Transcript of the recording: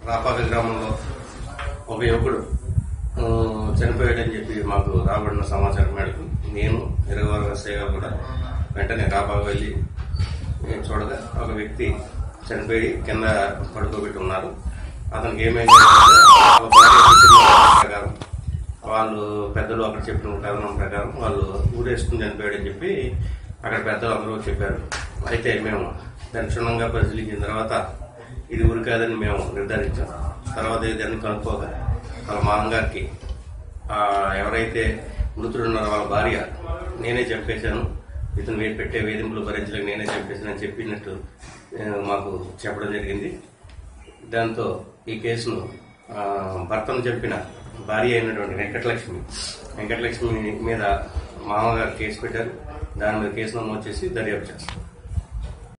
రాపాక గ్రామంలో ఒక యువకుడు ఆ, చనిపోయాడని చెప్పి మాకు రాబడిన సమాచారం మేరకు నేను ఇరవై ఎస్ఐ గారు కూడా వెంటనే రాపాక వెళ్ళి నేను చూడగా ఒక వ్యక్తి చనిపోయి కింద పడుకోబెట్టి ఉన్నారు అతనికి ఏమైంది ఒక భార్య చెప్పిన ప్రకారం వాళ్ళు పెద్దలు అక్కడ చెప్పిన కారణం ప్రకారం వాళ్ళు ఊరేసుకుని చనిపోయాడని చెప్పి అక్కడ పెద్దలు అందరూ చెప్పారు అయితే మేము దాన్ని క్షుణ్ణంగా పరిశీలించిన తర్వాత ఇది ఊరి కాదని మేము నిర్ధారించాం తర్వాత దాన్ని కనుక్కోగా వాళ్ళ మామగారికి ఆ, ఎవరైతే మృతుడు ఉన్నారో వాళ్ళ భార్య నేనే చంపేశాను ఇతను వే- పెట్టే వేధింపులు భరించలేక నేనే చంపేశానని చెప్పినట్టు ఆ, మాకు చెప్పడం జరిగింది దాంతో ఈ కేసును ఆ, భర్తను చంపిన భార్య అయినటువంటి వెంకటలక్ష్మి వెంకటలక్ష్మి మీద మామగారు కేసు పెట్టారు దాని మీద కేసు నమోదు చేసి దర్యాప్తు చేస్తారు